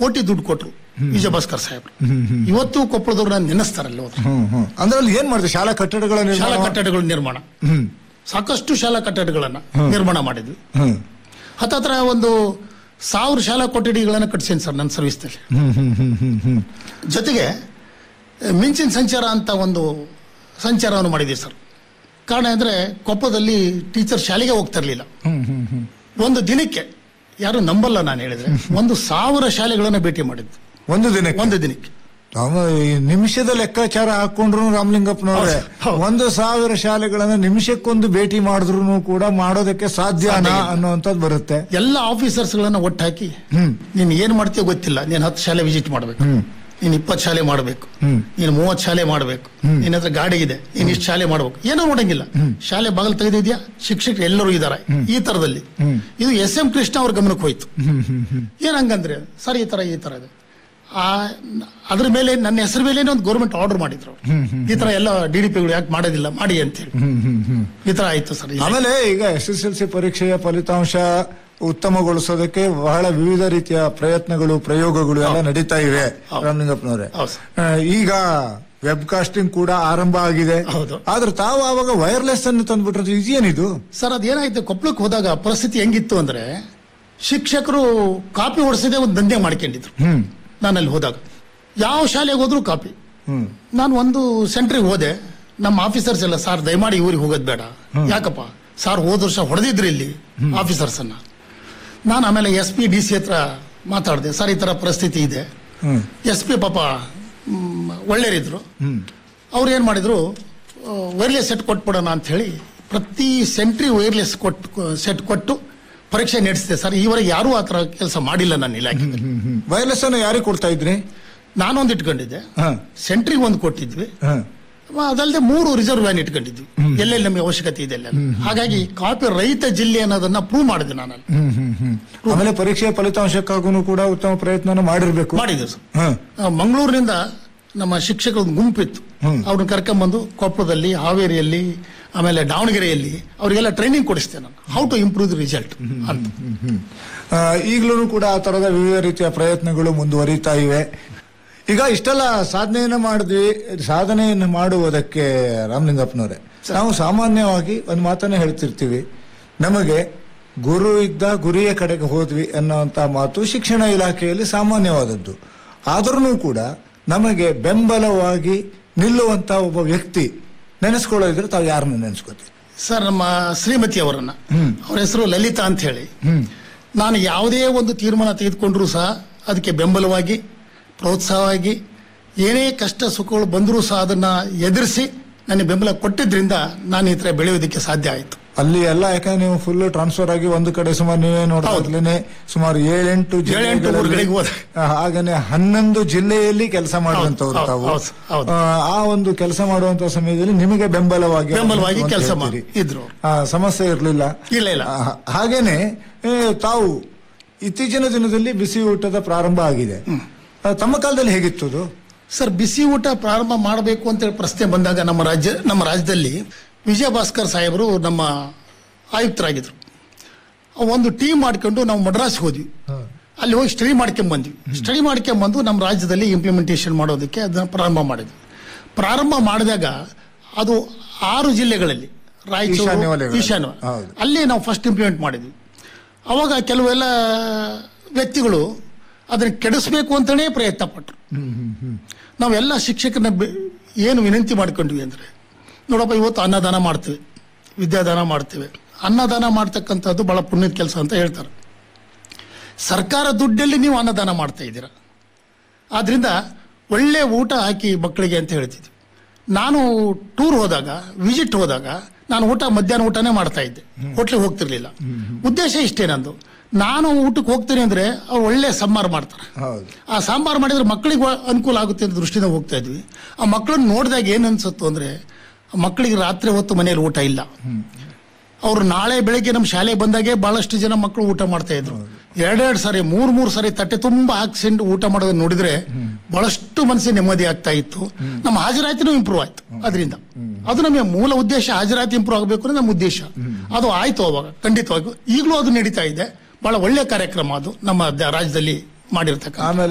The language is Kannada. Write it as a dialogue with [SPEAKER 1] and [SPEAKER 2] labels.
[SPEAKER 1] ಕೋಟಿ ದುಡ್ಡು ಕೊಟ್ರು ವಿಜಯ ಭಾಸ್ಕರ್ ಸಾಹೇಬ್ರು ಇವತ್ತು ಕೊಪ್ಪಳದವ್ರು ನಾನು ನೆನೆಸ್ತಾರಲ್ಲ ಹೋದ್ರೆ
[SPEAKER 2] ಹ್ಮ್ ಹ್ಮ್ ಅಂದ್ರೆ ಅಲ್ಲಿ ಏನ್ ಮಾಡಿದೆ ಶಾಲಾ ಕಟ್ಟಡಗಳ
[SPEAKER 1] ಶಾಲಾ
[SPEAKER 2] ನಿರ್ಮಾಣ
[SPEAKER 1] ಕಟ್ಟಡಗಳ ನಿರ್ಮಾಣ
[SPEAKER 2] ಹ್ಮ್
[SPEAKER 1] ಸಾಕಷ್ಟು ಶಾಲಾ ಕಟ್ಟಡಗಳನ್ನ ನಿರ್ಮಾಣ ಮಾಡಿದ್ವಿ
[SPEAKER 2] ಹ್ಮ್
[SPEAKER 1] ಹತ್ತತ್ರ ಒಂದು ಸಾವಿರ ಶಾಲಾ ಕೊಠಡಿಗಳನ್ನ ಕಟ್ಸೇನಿ ಸರ್ ನನ್ನ ಸರ್ವಿಸ್ನಲ್ಲಿ
[SPEAKER 2] ಹ್ಮ್ ಹ್ಮ್ ಹ್ಮ್ ಹ್ಮ್ ಹ್ಮ್
[SPEAKER 1] ಜೊತೆಗೆ ಮಿಂಚಿನ ಸಂಚಾರ ಅಂತ ಒಂದು ಸಂಚಾರವನ್ನು ಮಾಡಿದ್ದೀವಿ ಸರ್ ಕಾರಣ ಅಂದರೆ ಕೊಪ್ಪದಲ್ಲಿ ಟೀಚರ್ ಶಾಲೆಗೆ ಹೋಗ್ತಾ ಇರಲಿಲ್ಲ
[SPEAKER 2] ಹ್ಮ್ ಹ್ಮ್ ಹ್ಮ್
[SPEAKER 1] ಒಂದು ದಿನಕ್ಕೆ ಯಾರು ನಂಬಲ್ಲ ನಾನು ಹೇಳಿದ್ರೆ ಒಂದು ಸಾವಿರ ಶಾಲೆಗಳನ್ನ ಭೇಟಿ ಮಾಡಿದ್ದು
[SPEAKER 2] ಒಂದು ದಿನಕ್ಕೆ
[SPEAKER 1] ಒಂದು ದಿನಕ್ಕೆ
[SPEAKER 2] ಅವ ಈ ನಿಮಿಷದ ಲೆಕ್ಕಾಚಾರ ಹಾಕೊಂಡ್ರು ರಾಮಲಿಂಗಪ್ಪನವ್ರೆ
[SPEAKER 1] ಹೌದು, ಹೌದು.
[SPEAKER 2] ಒಂದು ಸಾವಿರ ಶಾಲೆಗಳನ್ನ ನಿಮಿಷಕ್ಕೊಂದು ಭೇಟಿ ಮಾಡಿದ್ರು ಕೂಡ ಮಾಡೋದಕ್ಕೆ ಸಾಧ್ಯನಾ
[SPEAKER 1] ಸಾಧ್ಯ ಇಲ್ಲ.
[SPEAKER 2] ಅನ್ನುವಂಥದ್ದು ಬರುತ್ತೆ
[SPEAKER 1] ಎಲ್ಲ ಆಫೀಸರ್ಸ್ಗಳನ್ನ ಒಟ್ಟಾಕಿ
[SPEAKER 2] ಹ್ಮ್
[SPEAKER 1] ನೀನು ಏನು ಮಾಡ್ತೀಯೋ ಗೊತ್ತಿಲ್ಲ ನೀನು ಹತ್ತು ಶಾಲೆ ವಿಸಿಟ್ ಮಾಡಬೇಕು
[SPEAKER 2] ಹ್ಮ್
[SPEAKER 1] ನೀನು ಇಪ್ಪತ್ತು ಶಾಲೆ ಮಾಡಬೇಕು
[SPEAKER 2] ಹ್ಮ್.
[SPEAKER 1] ನೀನು ಮೂವತ್ತು ಶಾಲೆ ಮಾಡಬೇಕು ನಿನ್ನ ಹತ್ರ ಗಾಡಿ ಇದೆ ನೀನು ಇಷ್ಟು ಶಾಲೆ ಮಾಡಬೇಕು ಏನೋ ನೋಡಂಗಿಲ್ಲ ಶಾಲೆ ಬಾಗಿಲು ತೆಗೆದಿದ್ಯಾ ಶಿಕ್ಷಕರು ಎಲ್ಲರೂ ಇದ್ದಾರೆ ಈ ತರದಲ್ಲಿ ಇದು ಎಸ್ ಎಂ ಕೃಷ್ಣ ಅವ್ರ ಗಮನಕ್ಕೆ ಹೋಯ್ತು
[SPEAKER 2] ಹ್ಮ್ ಹ್ಮ್ ಹ್ಮ್
[SPEAKER 1] ಏನ್ ಹಂಗಂದ್ರೆ ಸರ್ ಈ ತರ ಈ ತರ ಇದೆ ಆ ಅದ್ರ ಮೇಲೆ ನನ್ನ ಹೆಸರು ಮೇಲೆ ಒಂದು ಗೌರ್ಮೆಂಟ್ ಆರ್ಡರ್ ಮಾಡಿದ್ರು ಅವ್ರು. ಈ ತರ ಎಲ್ಲ ಡಿ ಡಿ ಪಿಗಳು ಯಾಕೆ ಮಾಡೋದಿಲ್ಲ ಮಾಡಿ ಅಂತೇಳಿ
[SPEAKER 2] ಹ್ಮ್ ಹ್ಮ್ ಹ್ಮ್
[SPEAKER 1] ಈ ತರ ಆಯ್ತು ಸರ್ ಇಲ್ಲಿ.
[SPEAKER 2] ಆಮೇಲೆ ಈಗ ಎಸ್ ಎಸ್ ಎಲ್ ಸಿ ಪರೀಕ್ಷೆಯ ಫಲಿತಾಂಶ ಉತ್ತಮಗೊಳಿಸೋದಕ್ಕೆ ಬಹಳ ವಿವಿಧ ರೀತಿಯ ಪ್ರಯತ್ನಗಳು ಪ್ರಯೋಗಗಳು ಎಲ್ಲ ನಡೀತಾ ಇವೆ
[SPEAKER 1] ಹೌದು.
[SPEAKER 2] ರಾಮಲಿಂಗಪ್ಪನವರೇ
[SPEAKER 1] ಹೌದು ಸರ್.
[SPEAKER 2] ಆ, ಈಗ ವೆಬ್ ಕಾಸ್ಟಿಂಗ್ ಕೂಡ ಆರಂಭ ಆಗಿದೆ
[SPEAKER 1] ಹೌದು.
[SPEAKER 2] ಆದ್ರೆ ತಾವು ಆವಾಗ ವೈರ್ಲೆಸ್ ಅನ್ನು ತಂದ್ಬಿಟ್ರೆ ಇದೇನಿದು
[SPEAKER 1] ಸರ್ ಅದೇನಾಯ್ತು ಕೊಪ್ಪಳಕ್ಕೆ ಹೋದಾಗ ಪರಿಸ್ಥಿತಿ ಹೆಂಗಿತ್ತು ಅಂದ್ರೆ ಶಿಕ್ಷಕರು ಕಾಪಿ ಹೊಡಿಸದೆ ಒಂದು ದಂಧೆ ಮಾಡ್ಕೊಂಡಿದ್ರು
[SPEAKER 2] ಹ್ಮ್
[SPEAKER 1] ನಾನು ಅಲ್ಲಿ ಹೋದಾಗ ಯಾವ ಶಾಲೆಗೆ ಹೋದ್ರು ಕಾಪಿ
[SPEAKER 2] ಹ್ಮ್
[SPEAKER 1] ನಾನು ಒಂದು ಸೆಂಟ್ರಿಗೆ ಹೋದೆ ನಮ್ಮ ಆಫೀಸರ್ಸ್ ಎಲ್ಲ ಸರ್ ದಯಮಾಡಿ ಊರಿಗೆ ಹೋಗೋದು ಬೇಡ ಯಾಕಪ್ಪ ಸರ್ ಹೋದ ವರ್ಷ ಹೊಡೆದಿದ್ರಿ ಇಲ್ಲಿ ಆಫೀಸರ್ಸ್ ಅನ್ನ ನಾನು ಆಮೇಲೆ ಎಸ್ ಪಿ ಡಿ ಸಿ ಹತ್ರ ಮಾತಾಡಿದೆ ಸರ್ ಈ ತರ ಪರಿಸ್ಥಿತಿ ಇದೆ
[SPEAKER 2] ಹ್ಮ್
[SPEAKER 1] ಎಸ್ ಪಿ ಪಾಪ ಮ್, ಒಳ್ಳೆಯರಿದ್ರು
[SPEAKER 2] ಹ್ಮ್
[SPEAKER 1] ಅವ್ರು ಏನು ಮಾಡಿದ್ರು ವೈರ್ಲೆಸ್ ಸೆಟ್ ಕೊಟ್ಬಿಡೋಣ ಅಂತ ಹೇಳಿ ಪ್ರತಿ ಸೆಂಟ್ರಿ ವೈರ್ಲೆಸ್ ಕೊಟ್ಟು ಸೆಟ್ ಕೊಟ್ಟು ಪರೀಕ್ಷೆ ನಡೆಸಿದೆ ಸರ್ ಈವರೆಗೆ ಯಾರೂ ಆ ಥರ ಕೆಲಸ ಮಾಡಿಲ್ಲ ನನ್ನ ಇಲಾಖೆ
[SPEAKER 2] ಹ್ಮ್ ಹ್ಮ್ ವೈರ್ಲೆಸ್ ಅನ್ನು ಯಾರಿಗೆ ಕೊಡ್ತಾ ಇದ್ರಿ
[SPEAKER 1] ನಾನೊಂದು ಇಟ್ಕೊಂಡಿದ್ದೆ
[SPEAKER 2] ಹ
[SPEAKER 1] ಸೆಂಟ್ರಿಗೆ ಒಂದು ಕೊಟ್ಟಿದ್ವಿ
[SPEAKER 2] ಹ
[SPEAKER 1] ಅದಲ್ಲದೆ ಮೂರು ರಿಸರ್ವ್ ವ್ಯಾನ್ ಇಟ್ಕೊಂಡಿದ್ವಿ ಎಲ್ಲೆಲ್ಲಿ ನಮಗೆ ಅವಶ್ಯಕತೆ ಇದೆ ಎಲ್ಲ ಹಾಗಾಗಿ ಕಾಪಿ ರಹಿತ ಜಿಲ್ಲೆ ಅನ್ನೋದನ್ನ ಪ್ರೂವ್ ಮಾಡಿದೆ ನಾನು ಅಲ್ಲಿ.
[SPEAKER 2] ಹ್ಮ್ ಹ್ಮ್ ಹ್ಮ್ ಆಮೇಲೆ ಪರೀಕ್ಷೆಯ ಫಲಿತಾಂಶಕ್ಕಾಗೂ ಕೂಡ ಉತ್ತಮ ಪ್ರಯತ್ನ ಮಾಡಿರ್ಬೇಕು
[SPEAKER 1] ಮಾಡಿದ್ವಿ ಸರ್
[SPEAKER 2] ಹ
[SPEAKER 1] ಆ, ಮಂಗಳೂರಿನಿಂದ ನಮ್ಮ ಶಿಕ್ಷಕರ ಒಂದು ಗುಂಪಿತ್ತು
[SPEAKER 2] ಹ್ಮ್.
[SPEAKER 1] ಅವ್ರನ್ನ ಕರ್ಕೊಂಬಂದು ಕೊಪ್ಪಳದಲ್ಲಿ ಹಾವೇರಿಯಲ್ಲಿ ಆಮೇಲೆ ದಾವಣಗೆರೆಯಲ್ಲಿ ಅವರಿಗೆಲ್ಲ ಟ್ರೈನಿಂಗ್ ಕೊಡಿಸ್ತೇನೆ ನಾನು how to improve the result ಅಂತ
[SPEAKER 2] ಈಗಲೂ ಕೂಡ ಆ ತರದ ವಿವಿಧ ರೀತಿಯ ಪ್ರಯತ್ನಗಳು ಮುಂದುವರಿತಾ ಇವೆ ಈಗ ಇಷ್ಟೆಲ್ಲ ಸಾಧನೆಯನ್ನು ಮಾಡಿದ್ವಿ ಸಾಧನೆಯನ್ನು ಮಾಡುವುದಕ್ಕೆ ರಾಮಲಿಂಗಪ್ಪನವರೇ ನಾವು ಸಾಮಾನ್ಯವಾಗಿ ಒಂದು ಮಾತನ್ನ ಹೇಳ್ತಿರ್ತೀವಿ ನಮಗೆ ಗುರು ಇದ್ದ ಗುರಿಯ ಕಡೆಗೆ ಹೋದ್ವಿ ಅನ್ನುವಂತ ಮಾತು ಶಿಕ್ಷಣ ಇಲಾಖೆಯಲ್ಲಿ ಸಾಮಾನ್ಯವಾದದ್ದು ಆದ್ರೂ ಕೂಡ ನಮಗೆ ಬೆಂಬಲವಾಗಿ ನಿಲ್ಲುವಂತ ಒಬ್ಬ ವ್ಯಕ್ತಿ ನೆನೆಸ್ಕೊಳ್ಳೋದಿದ್ರೆ ತಾವು ಯಾರನ್ನು ನೆನೆಸ್ಕೋತೀವಿ
[SPEAKER 1] ಸರ್ ನಮ್ಮ ಶ್ರೀಮತಿ ಅವರನ್ನ ಅವ್ರ ಹೆಸರು ಲಲಿತಾ ಅಂತ ಹೇಳಿ
[SPEAKER 2] ಹ್ಮ್
[SPEAKER 1] ನಾನು ಯಾವುದೇ ಒಂದು ತೀರ್ಮಾನ ತೆಗೆದುಕೊಂಡ್ರೂ ಸಹ ಅದಕ್ಕೆ ಬೆಂಬಲವಾಗಿ ಪ್ರೋತ್ಸಾಹವಾಗಿ ಏನೇ ಕಷ್ಟ ಸುಖಗಳು ಬಂದರೂ ಸಹ ಅದನ್ನ ಎದುರಿಸಿ ನನಗೆ ಬೆಂಬಲ ಕೊಟ್ಟಿದ್ರಿಂದ ನಾನು ಈ ತರ ಬೆಳೆಯೋದಕ್ಕೆ ಸಾಧ್ಯ ಆಯಿತು
[SPEAKER 2] ಅಲ್ಲಿ ಎಲ್ಲ ಯಾಕಂದ್ರೆ ನೀವು ಫುಲ್ ಟ್ರಾನ್ಸ್ಫರ್ ಆಗಿ ಒಂದು ಕಡೆ ಸುಮಾರು ನೀವೇ ನೋಡ್ತಾಗ್ಲೇನೆ ಸುಮಾರು ಏಳೆಂಟು
[SPEAKER 1] ಏಳೆಂಟು
[SPEAKER 2] ಜಿಲ್ಲೆಗಳಲ್ಲಿ,
[SPEAKER 1] ಊರುಗಳಿಗೆ ಹೋದೆ.
[SPEAKER 2] ಆ, ಹಾಗೇನೆ ಹನ್ನೊಂದು ಜಿಲ್ಲೆಯಲ್ಲಿ ಕೆಲಸ ಮಾಡುವಂತವ್ರು
[SPEAKER 1] ಹೌದು,
[SPEAKER 2] ತಾವು
[SPEAKER 1] ಹೌದು, ಹೌದು.
[SPEAKER 2] ಆ, ಆ ಒಂದು ಕೆಲಸ ಮಾಡುವಂತ ಸಮಯದಲ್ಲಿ ನಿಮಗೆ ಬೆಂಬಲವಾಗಿ
[SPEAKER 1] ಬೆಂಬಲವಾಗಿ
[SPEAKER 2] ಅಂತ
[SPEAKER 1] ಕೆಲಸ
[SPEAKER 2] ಹೇಳ್ತೀರಿ.
[SPEAKER 1] ಇದ್ರು
[SPEAKER 2] ಆ, ಸಮಸ್ಯೆ ಇರಲಿಲ್ಲ
[SPEAKER 1] ಇಲ್ಲ ಇಲ್ಲ
[SPEAKER 2] ಹಾಗೇನೆ ಏ, ತಾವು ಇತ್ತೀಚಿನ ದಿನದಲ್ಲಿ ಬಿಸಿ ಊಟದ ಪ್ರಾರಂಭ ಆಗಿದೆ ಆ, ತಮ್ಮ ಕಾಲದಲ್ಲಿ ಹೇಗಿತ್ತು ಅದು
[SPEAKER 1] ಸರ್ ಬಿಸಿ ಊಟ ಪ್ರಾರಂಭ ಮಾಡಬೇಕು ಅಂತೇಳಿ ಪ್ರಶ್ನೆ ಬಂದಾಗ ನಮ್ಮ ರಾಜ್ಯ ನಮ್ಮ ರಾಜ್ಯದಲ್ಲಿ ವಿಜಯ ಭಾಸ್ಕರ್ ಸಾಹೇಬರು ನಮ್ಮ ಆಯುಕ್ತರಾಗಿದ್ರು ಒಂದು ಟೀಮ್ ಮಾಡ್ಕೊಂಡು ನಾವು ಮಡ್ರಾಸ್ಗೆ ಹೋದ್ವಿ ಅಲ್ಲಿ ಹೋಗಿ ಸ್ಟಡಿ ಮಾಡ್ಕೊಂಡ್ ಬಂದ್ವಿ ಸ್ಟಡಿ ಮಾಡ್ಕೊಂಡ್ ನಮ್ಮ ರಾಜ್ಯದಲ್ಲಿ ಇಂಪ್ಲಿಮೆಂಟೇಷನ್ ಮಾಡೋದಕ್ಕೆ ಅದನ್ನ ಪ್ರಾರಂಭ ಮಾಡಿದ್ವಿ ಪ್ರಾರಂಭ ಮಾಡಿದಾಗ ಅದು ಆರು ಜಿಲ್ಲೆಗಳಲ್ಲಿ
[SPEAKER 2] ಈಶಾನ್ಯ
[SPEAKER 1] ರಾಯಚೂರು
[SPEAKER 2] ವಲಯಗಳಲ್ಲಿ.
[SPEAKER 1] ಈಶಾನ್ಯ
[SPEAKER 2] ಹೌದು.
[SPEAKER 1] ಅಲ್ಲಿ ನಾವು ಫಸ್ಟ್ ಇಂಪ್ಲಿಮೆಂಟ್ ಮಾಡಿದ್ವಿ ಅವಾಗ ಕೆಲವೆಲ್ಲ ವ್ಯಕ್ತಿಗಳು ಅದನ್ನ ಕೆಡಿಸ್ಬೇಕು ಅಂತಲೇ ಪ್ರಯತ್ನ ಪಟ್ಟರು ನಾವೆಲ್ಲ ಶಿಕ್ಷಕರನ್ನ ಬೆ- ಏನು ವಿನಂತಿ ಮಾಡ್ಕೊಂಡ್ವಿ ಅಂದ್ರೆ ನೋಡಪ್ಪ ಇವತ್ತು ಅನ್ನದಾನ ಮಾಡ್ತೀವಿ ವಿದ್ಯಾದಾನ ಮಾಡ್ತೀವಿ ಅನ್ನದಾನ ಮಾಡ್ತಕ್ಕಂಥದ್ದು ಬಹಳ ಪುಣ್ಯದ ಕೆಲಸ ಅಂತ ಹೇಳ್ತಾರೆ ಸರ್ಕಾರ ದುಡ್ಡಲ್ಲಿ ನೀವು ಅನ್ನದಾನ ಮಾಡ್ತಾ ಇದ್ದೀರಾ ಆದ್ರಿಂದ ಒಳ್ಳೆ ಊಟ ಹಾಕಿ ಮಕ್ಕಳಿಗೆ ಅಂತ ಹೇಳ್ತಿದ್ವಿ ನಾನು ಟೂರ್ ಹೋದಾಗ ವಿಸಿಟ್ ಹೋದಾಗ ನಾನು ಊಟ ಮಧ್ಯಾಹ್ನ ಊಟನೇ ಮಾಡ್ತಾ ಇದ್ದೆ ಹೋಟ್ಲಿಗೆ ಹೋಗ್ತಿರ್ಲಿಲ್ಲ ಉದ್ದೇಶ ಇಷ್ಟೇ ನಂದು ನಾನು ಊಟಕ್ಕೆ ಹೋಗ್ತೀನಿ ಅಂದ್ರೆ ಅವ್ರು ಒಳ್ಳೆ ಸಂಬಾರು ಮಾಡ್ತಾರೆ
[SPEAKER 2] ಹೌದು
[SPEAKER 1] ಆ ಸಾಂಬಾರು ಮಾಡಿದ್ರೆ ಮಕ್ಕಳಿಗೆ ಅನುಕೂಲ ಆಗುತ್ತೆ ಅಂತ ದೃಷ್ಟಿಯಿಂದ ಹೋಗ್ತಾ ಇದ್ವಿ ಆ ಮಕ್ಕಳನ್ನ ನೋಡಿದಾಗ ಏನು ಅನ್ಸುತ್ತು ಅಂದ್ರೆ ಆ ಮಕ್ಕಳಿಗೆ ರಾತ್ರಿ ಹೊತ್ತು ಮನೆಯಲ್ಲಿ ಊಟ ಇಲ್ಲ ಅವ್ರು ನಾಳೆ ಬೆಳಗ್ಗೆ ನಮ್ಮ ಶಾಲೆ ಬಂದಾಗೆ ಬಹಳಷ್ಟು ಜನ ಮಕ್ಕಳು ಊಟ ಮಾಡ್ತಾ ಇದ್ರು ಎರಡೆರಡು ಸಾರಿ ಮೂರ್ ಮೂರು ಸಾರಿ ತಟ್ಟೆ ತುಂಬಾ ಹಾಕ್ಸಿಂಡು ಊಟ ಮಾಡೋದನ್ನ ನೋಡಿದ್ರೆ ಬಹಳಷ್ಟು ಮನಸ್ಸಿಗೆ ನೆಮ್ಮದಿ ಆಗ್ತಾ ಇತ್ತು ನಮ್ಮ ಹಾಜರಾತಿನೂ ಇಂಪ್ರೂವ್ ಆಯ್ತು ಅದರಿಂದ ಅದು ನಮಗೆ ಮೂಲ ಉದ್ದೇಶ ಹಾಜರಾತಿ ಇಂಪ್ರೂವ್ ಆಗಬೇಕು ಅನ್ನೋದು ನಮ್ಮ ಉದ್ದೇಶ ಅದು ಆಯ್ತು ಅವಾಗ ಖಂಡಿತವಾಗಿಯೂ ಈಗಲೂ ಅದು ನಡೀತಾ ಇದೆ ಬಹಳ ಒಳ್ಳೆ ಕಾರ್ಯಕ್ರಮ ಅದು ನಮ್ಮ ದ- ರಾಜ್ಯದಲ್ಲಿ ಮಾಡಿರ್ತಕ್ಕ
[SPEAKER 2] ಆಮೇಲೆ